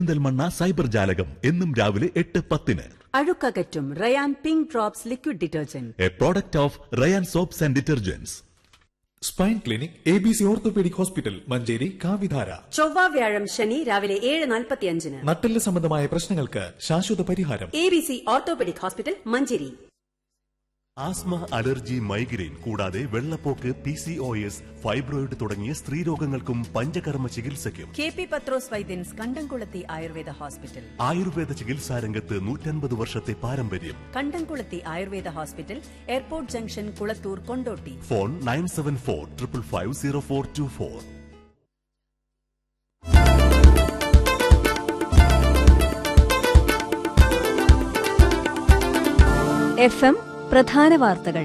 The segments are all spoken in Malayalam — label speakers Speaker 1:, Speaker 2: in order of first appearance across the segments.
Speaker 1: പെരിന്തൽമണ്ണ സൈബർ ജാലകം എന്നും രാവിലെ എട്ട് പത്തിന്
Speaker 2: അഴുക്കകറ്റും Rayan pink drops liquid detergent
Speaker 1: a product of Rayan soaps and detergents
Speaker 3: spine clinic A B C orthopaedic hospital Manjeri കാവിധാര
Speaker 2: ചൊവ്വ വ്യാഴം ശനി രാവിലെ ഏഴ് നാൽപ്പത്തിയഞ്ചിന്
Speaker 3: നട്ടെല്ല് സംബന്ധമായ പ്രശ്നങ്ങൾക്ക് ശാശ്വത പരിഹാരം
Speaker 2: A B C orthopaedic hospital Manjeri
Speaker 1: asthma allergy migraine കൂടാതെ വെള്ളപ്പോക്ക് P C O S fibroid തുടങ്ങിയ സ്ത്രീരോഗങ്ങൾക്കും പഞ്ചകർമ്മ ചികിത്സയ്ക്കും
Speaker 2: കെ പി പത്രോസ് വൈദ്യൻസ് കണ്ടംകുളത്തി ആയുർവേദ ഹോസ്പിറ്റൽ
Speaker 1: ആയുർവേദ ചികിത്സാ രംഗത്ത് നൂറ്റൻപത് വർഷത്തെ പാരമ്പര്യം
Speaker 2: Kandamkulathy Ayurveda hospital airport junction Kulathur Kondotty
Speaker 1: phone nine seven four triple five zero four two four
Speaker 4: F M പ്രധാന വാർത്തകൾ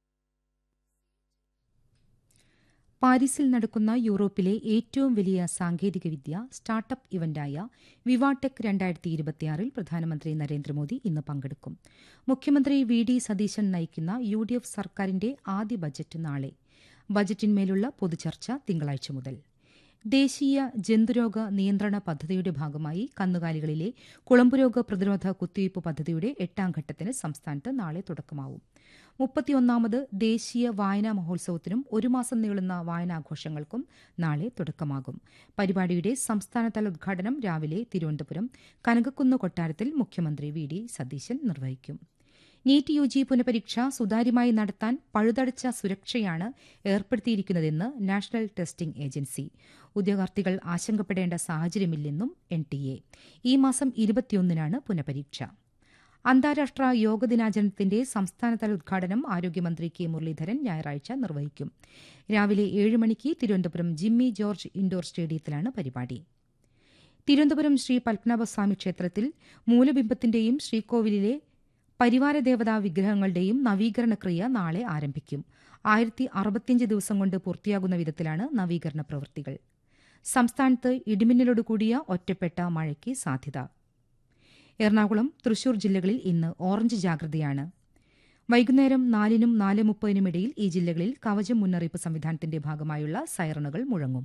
Speaker 5: പാരീസിൽ നടക്കുന്ന യൂറോപ്പിലെ ഏറ്റവും വലിയ സാങ്കേതികവിദ്യ സ്റ്റാർട്ടപ്പ് ഇവന്റായ വിവാടെക് രണ്ടായിരത്തി ഇരുപത്തിയാറിൽ പ്രധാനമന്ത്രി നരേന്ദ്രമോദി ഇന്ന് പങ്കെടുക്കും മുഖ്യമന്ത്രി വി ഡി സതീശൻ നയിക്കുന്ന യു ഡി എഫ് സർക്കാരിന്റെ ആദ്യ ബജറ്റ് നാളെ ബജറ്റിന്മേലുള്ള പൊതുചർച്ച തിങ്കളാഴ്ച മുതൽ ദേശീയ ജന്തുരോഗ നിയന്ത്രണ പദ്ധതിയുടെ ഭാഗമായി കന്നുകാലികളിലെ കുളമ്പുരോഗ പ്രതിരോധ കുത്തിവയ്പ് പദ്ധതിയുടെ എട്ടാം ഘട്ടത്തിന് സംസ്ഥാനത്ത് നാളെ തുടക്കമാവും മുപ്പത്തിയൊന്നാമത് ദേശീയ വായനാ മഹോത്സവത്തിനും ഒരു മാസം നീളുന്ന വായനാഘോഷങ്ങൾക്കും നാളെ തുടക്കമാകും പരിപാടിയുടെ സംസ്ഥാനതല ഉദ്ഘാടനം രാവിലെ തിരുവനന്തപുരം കനകക്കുന്ന് കൊട്ടാരത്തിൽ മുഖ്യമന്ത്രി വി ഡി സതീശൻ നിർവഹിക്കും നീറ്റ് യു ജി പുനഃപരീക്ഷ സുതാര്യമായി നടത്താൻ പഴുതടച്ച സുരക്ഷയാണ് ഏർപ്പെടുത്തിയിരിക്കുന്നതെന്ന് നാഷണൽ ടെസ്റ്റിംഗ് ഏജൻസി ഉദ്യോഗാർത്ഥികൾ ആശങ്കപ്പെടേണ്ട സാഹചര്യമില്ലെന്നും എൻ ടി എ ഈ മാസം ഇരുപത്തിയൊന്നിനാണ് പുനഃപരീക്ഷ അന്താരാഷ്ട്ര യോഗ ദിനാചരണത്തിന്റെ സംസ്ഥാനതല ഉദ്ഘാടനം ആരോഗ്യമന്ത്രി കെ മുരളീധരൻ ഞായറാഴ്ച നിർവഹിക്കും രാവിലെ ഏഴ് മണിക്ക് തിരുവനന്തപുരം ജിമ്മി ജോർജ് ഇൻഡോർ സ്റ്റേഡിയത്തിലാണ് പരിപാടി തിരുവനന്തപുരം ശ്രീ പത്മനാഭസ്വാമി ക്ഷേത്രത്തിൽ മൂലബിംബത്തിന്റെയും ശ്രീകോവിലിലെ പരിവാരദേവതാ വിഗ്രഹങ്ങളുടെയും നവീകരണ ക്രിയ നാളെ ആരംഭിക്കും ആയിരത്തി അറുപത്തിയഞ്ച് ദിവസം കൊണ്ട് പൂർത്തിയാകുന്ന വിധത്തിലാണ് നവീകരണ പ്രവൃത്തികൾ സംസ്ഥാനത്ത് ഇടിമിന്നലോടുകൂടിയ ഒറ്റപ്പെട്ട മഴയ്ക്ക് സാധ്യത എറണാകുളം തൃശൂർ ജില്ലകളിൽ ഇന്ന് ഓറഞ്ച് ജാഗ്രതയാണ് വൈകുന്നേരം നാലിനും നാല് മുപ്പതിനും ഇടയിൽ ഈ ജില്ലകളിൽ കവചം മുന്നറിയിപ്പ് സംവിധാനത്തിന്റെ ഭാഗമായുള്ള സൈറണുകൾ മുഴങ്ങും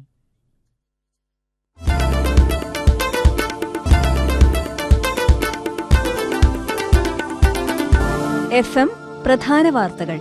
Speaker 4: എഫ് എം പ്രധാന വാർത്തകൾ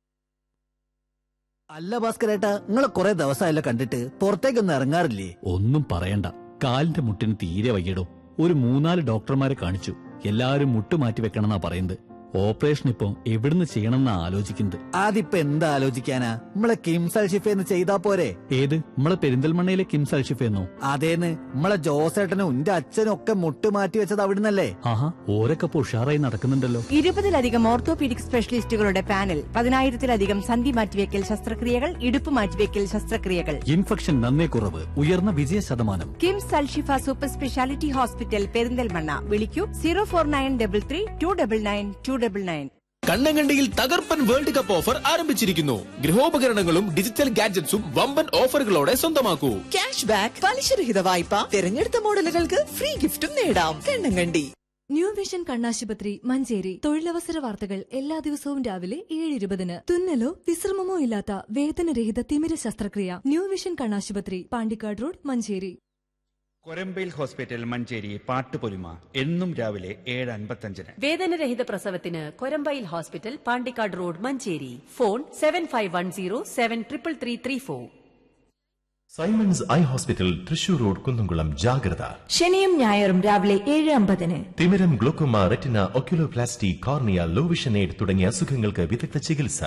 Speaker 6: അല്ല ഭാസ്കരേട്ടാ നിങ്ങളെ കുറെ ദിവസമായല്ലോ കണ്ടിട്ട് പുറത്തേക്കൊന്നും ഇറങ്ങാറില്ലേ
Speaker 7: ഒന്നും പറയണ്ട കാലിന്റെ മുട്ടിന് തീരെ വയ്യടോ ഒരു മൂന്നാല് ഡോക്ടർമാരെ കാണിച്ചു എല്ലാവരും മുട്ട് മാറ്റി വെക്കണമെന്നാ പറയുന്നത് ഓപ്പറേഷൻ ഇപ്പൊ എവിടുന്ന് ചെയ്യണമെന്നാ ആലോചിക്കുന്നത്
Speaker 6: അതിപ്പോ എന്താ ആലോചിക്കാനാ നമ്മളെ കിംസൽ ഷിഫേന്ന് ചെയ്താ പോരെ
Speaker 7: ഏത് നമ്മളെ പെരിന്തൽമണ്ണയിലെ കിംസ് അൽഷിഫെന്നോ
Speaker 6: അതേന്ന് നമ്മളെ ജോസേട്ടനും എന്റെ അച്ഛനും ഒക്കെ മുട്ട് മാറ്റി വെച്ചത് അവിടുന്നല്ലേ
Speaker 7: ആഹാ ഓരൊക്കെ ഇപ്പൊ ഉഷാറായി നടക്കുന്നുണ്ടല്ലോ
Speaker 8: ഇരുപതിലധികം ഓർത്തോപീഡിക് സ്പെഷ്യലിസ്റ്റുകളുടെ പാനൽ പതിനായിരത്തിലധികം സന്ധി മാറ്റിവെക്കൽ ശസ്ത്രക്രിയകൾ ഇടുപ്പ് മാറ്റിവെക്കൽ ശസ്ത്രക്രിയകൾ
Speaker 7: ഇൻഫെക്ഷൻ നന്നേ കുറവ് ഉയർന്ന വിജയ ശതമാനം
Speaker 8: KIMS Alshifa super speciality hospital Perinthalmanna വിളിക്കൂ zero four nine double three two double nine two double nine
Speaker 9: കണ്ണങ്കണ്ടിയിൽ തകർപ്പൻ വേൾഡ് കപ്പ് ഓഫർ ആരംഭിച്ചിരിക്കുന്നു ഗൃഹോപകരണങ്ങളും ഡിജിറ്റൽ ഗാഡ്ജറ്റ്സും വമ്പൻ ഓഫറുകളോടെ സ്വന്തമാക്കൂ
Speaker 10: ക്യാഷ് ബാക്ക് പലിശരഹിത വായ്പ തിരഞ്ഞെടുത്ത മോഡലുകൾക്ക് ഫ്രീ ഗിഫ്റ്റും നേടാം കണ്ണങ്കണ്ടി
Speaker 11: ന്യൂ വിഷൻ കണ്ണാശുപത്രി മഞ്ചേരി തൊഴിലവസര വാർത്തകൾ എല്ലാ ദിവസവും രാവിലെ ഏഴ് ഇരുപതിന് തുന്നലോ വിശ്രമമോ ഇല്ലാത്ത വേദനരഹിത തിമിര ശസ്ത്രക്രിയ ന്യൂ വിഷൻ കണ്ണാശുപത്രി പാണ്ടിക്കാട് റോഡ് മഞ്ചേരി
Speaker 12: കൊരമ്പയിൽ ഹോസ്പിറ്റൽ മഞ്ചേരി പാട്ടുപൊലിമ എന്നും രാവിലെ ഏഴ് അൻപത്തഞ്ചിന്
Speaker 2: വേദനരഹിത പ്രസവത്തിന് Korambayil hospital Pandikkad road Manjeri phone seven five one zero seven triple three three four
Speaker 13: Simons eye hospital Thrissur road Kunnamkulam ജാഗ്രത
Speaker 10: ശനിയും ഞായറും രാവിലെ ഏഴ് അമ്പതിന്
Speaker 13: തിമിരം glaucoma retina oculoplasty cornea low vision aid തുടങ്ങിയ അസുഖങ്ങൾക്ക് വിദഗ്ധ ചികിത്സ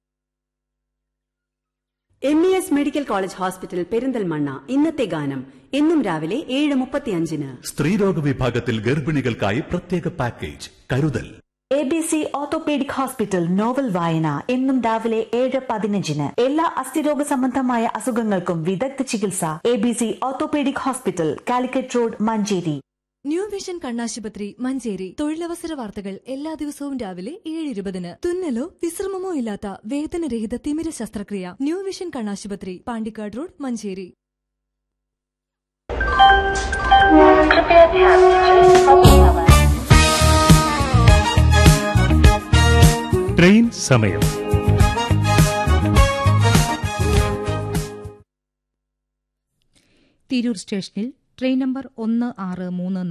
Speaker 2: M E S medical college hospital Perinthalmanna ഇന്നത്തെ ഗാനം എന്നും രാവിലെ ഏഴ് മുപ്പത്തിയഞ്ചിന്
Speaker 1: സ്ത്രീരോഗ വിഭാഗത്തിൽ ഗർഭിണികൾക്കായി പ്രത്യേക പാക്കേജ് കരുതൽ
Speaker 14: A B C orthopaedic hospital novel വായന എന്നും രാവിലെ ഏഴ് പതിനഞ്ചിന് എല്ലാ അസ്ഥിരോഗ സംബന്ധമായ അസുഖങ്ങൾക്കും വിദഗ്ധ ചികിത്സ A B C orthopaedic hospital Calicut road Manjeri
Speaker 11: new vision കണ്ണാശുപത്രി മഞ്ചേരി തൊഴിലവസര വാർത്തകൾ എല്ലാ ദിവസവും രാവിലെ ഏഴ് ഇരുപതിന് തുന്നലോ വിശ്രമമോ ഇല്ലാത്ത വേദനരഹിത തിമിര ശസ്ത്രക്രിയ ന്യൂ വിഷൻ കണ്ണാശുപത്രി പാണ്ടിക്കാട് റോഡ് മഞ്ചേരി
Speaker 15: ട്രെയിൻ സമയം
Speaker 5: തിരൂർ സ്റ്റേഷനിൽ ട്രെയിൻ നമ്പർ ഒന്ന് ആറ് മൂന്ന്